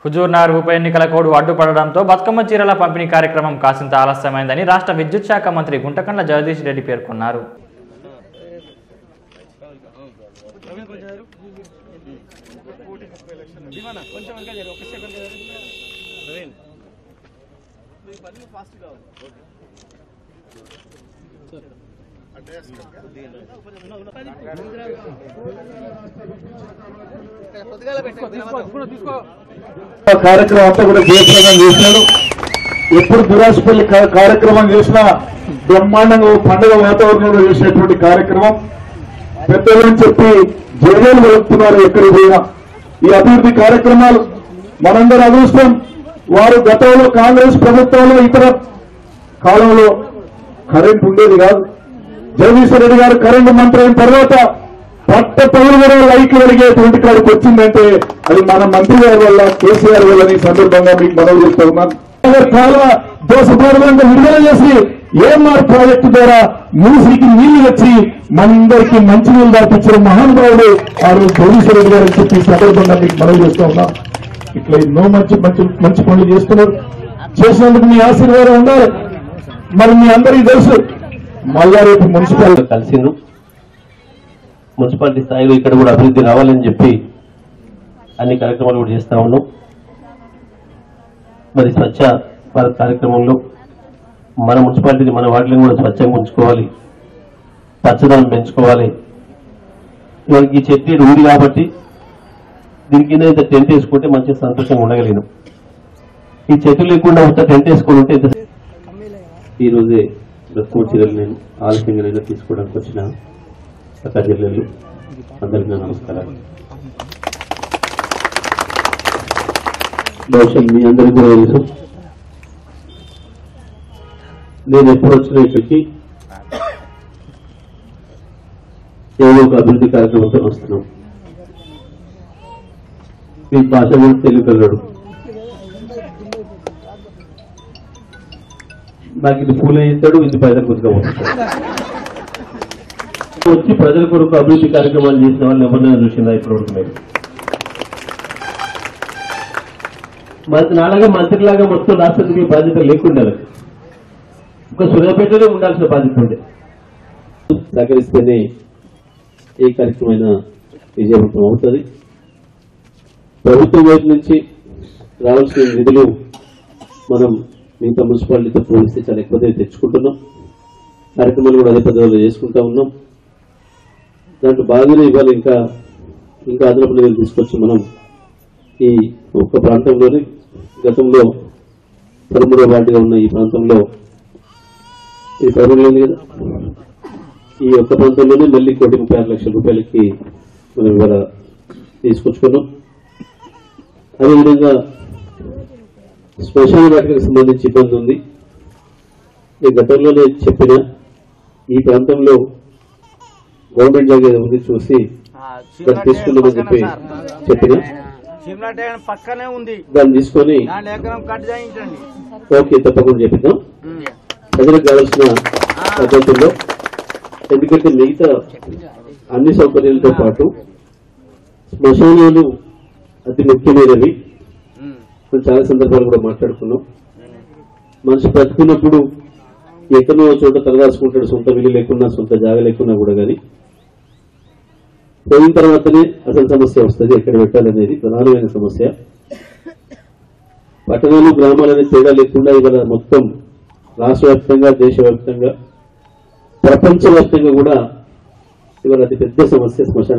హుజూర్నగర్ ఉప ఎన్నికల కోడ్ అడ్డుపడడంతో బతుకమ్మ చీరల పంపిణీ కార్యక్రమం కాసింత ఆలస్యమైందని రాష్ట్ర విద్యుత్ శాఖ మంత్రి గుంటకండ్ల జగదీష్ రెడ్డి పేర్కొన్నారు ఆ కార్యక్రమం అంతా కూడా జయప్రదం చేశాడు ఎప్పుడు దురాశపల్లి కా- కార్యక్రమం చేసినా బ్రహ్మాండంగా ఓ పండుగ వాతావరణంలో చేసినటువంటి కార్యక్రమం పెద్దలని చెప్పి జైలు వెళ్తున్నారు ఎక్కడికి పోయినా ఈ అభివృద్ధి కార్యక్రమాలు మనందరి అదృష్టం వారు గతంలో కాంగ్రెస్ ప్రభుత్వంలో ఇతర కాలంలో కరెంట్ ఉండేది కాదు జగదీశ్వర రెడ్డి గారు కరెంటు మంత్రి అయిన తర్వాత పట్ట పనులు కూడా లైట్లు వెలిగేటువంటి కాడికి వచ్చిందంటే అది మన మంత్రి గారి వల్ల కేసీఆర్ వల్ల ఈ సందర్భంగా మీకు మనవి చేస్తూ ఉన్నాను నగర్ కాలువ దోసపూర్వంగా విడుదల చేసి ఏఎంఆర్ ప్రాజెక్టు ద్వారా మూసికి నీళ్లు వచ్చి మనందరికీ మంచి నీళ్లు దాపించిన మహానుభావుడు ఆ రోజు జగదీశ్వర రెడ్డి గారు అని చెప్పి ఈ సందర్భంగా మీకు మనవి చేస్తూ ఉన్నాం ఇట్లా ఎన్నో మంచి మంచి మంచి పనులు చేస్తున్నారు చేసినందుకు మీ ఆశీర్వాదం ఉండాలి మరి మీ అందరికీ తెలుసు మల్లారెడ్డి మున్సిపల్ కలిసిండ్రు మున్సిపాలిటీ స్థాయిలో ఇక్కడ కూడా అభివృద్ధి రావాలని చెప్పి అన్ని కార్యక్రమాలు కూడా చేస్తా ఉన్నాం మరి స్వచ్ఛ భారత్ కార్యక్రమంలో మన మున్సిపాలిటీని మన వాటిని కూడా స్వచ్ఛంగా ఉంచుకోవాలి పచ్చదనం పెంచుకోవాలి ఇవాళ ఈ చెట్టు ఈడ ఉంది కాబట్టి దీని కింద ఇంత టెంట్ వేసుకుంటే మంచి సంతోషంగా ఉండగలిగినాం ఈ చెట్టు లేకుండా ఒక టెంట్ వేసుకుని ఉంటే ఇంత ఈ రోజే దక్కువ చీరలు నేను ఆలస్యంగా తీసుకోవడానికి వచ్చిన అక్క జిల్లాలు అందరికీ నా నమస్కారాలు బహుశా మీ అందరికీ కూడా తెలుసు నేను ఎప్పుడు వచ్చిన ఇక్కడికి ఏదో ఒక అభివృద్ధి కార్యక్రమంతో వస్తున్నాం మీ భాష కూడా తెలుగు కలడు నాకు ఇది పూలు వేస్తాడు ఇది పైసలు కొద్దిగా వస్తాడు వచ్చి ప్రజల కొరకు అభివృద్ధి కార్యక్రమాలు చేసిన వాళ్ళు ఎవరినైనా చూసిందా ఇప్పటివరకు మీరు మంత్రి నాలాగా మంత్రిలాగా మొత్తం రాష్ట్రానికి బాధ్యత లేకుండా వాళ్ళకి. ఒక సూర్యాపేటలో ఉండాల్సిన బాధ్యత ఉండే సహకరిస్తేనే ఏ కార్యక్రమమైనా విజయవంతం అవుతుంది ప్రభుత్వం వైపు నుంచి రావాల్సిన నిధులు మనం మిగతా మున్సిపాలిటీతో పోలిస్తే చాలా ఎక్కువ తెచ్చుకుంటున్నాం కార్యక్రమాలు కూడా అదే పద్ధతిలో చేసుకుంటా ఉన్నాం దాంట్లో బాగానే ఇవాళ ఇంకా ఇంకా అదనపు నిధులు తీసుకొచ్చి మనం ఈ ఒక్క ప్రాంతంలోనే గతంలో పదమూడవ వార్డుగా ఉన్న ఈ ప్రాంతంలో ఇది పదమూడు ఉంది కదా ఈ ఒక్క ప్రాంతంలోనే మళ్ళీ కోటి ముప్పై ఆరు లక్షల రూపాయలకి మనం ఇవాళ తీసుకొచ్చుకున్నాం అదేవిధంగా శ్మశాన వాటికి సంబంధించి ఇబ్బంది ఉంది నేను గతంలోనే చెప్పిన ఈ ప్రాంతంలో గవర్నమెంట్ జాగా ఉంది చూసి ఇక్కడ తీసుకుందామని చెప్పి చెప్పిన సిమ్లా ట్యాంక్ పక్కనే ఉంది దాన్ని తీసుకొని దాని ఎకరం కట్ చేయించండి ఓకే తప్పకుండా చెప్పిద్దాం ప్రజలకు కావాల్సిన పద్ధతుల్లో ఎందుకంటే మిగతా అన్ని సౌకర్యాలతో పాటు శ్మశానాలు అతి ముఖ్యమైనవి మనం చాలా సందర్భాలు కూడా మాట్లాడుకున్నాం మనిషి బ్రతుకున్నప్పుడు ఎక్కడో ఒక చోట తలదాచుకుంటాడు సొంత విల్లు లేకున్నా సొంత జాగ లేకున్నా కూడా కానీ పోయిన తర్వాతనే అసలు సమస్య వస్తుంది ఎక్కడ పెట్టాలనేది ప్రధానమైన సమస్య పట్టణాలు గ్రామాలు అనే తేడా లేకుండా ఇవాళ మొత్తం రాష్ట్ర వ్యాప్తంగా దేశవ్యాప్తంగా ప్రపంచవ్యాప్తంగా కూడా ఇవాళ అతి పెద్ద సమస్య శ్మశాన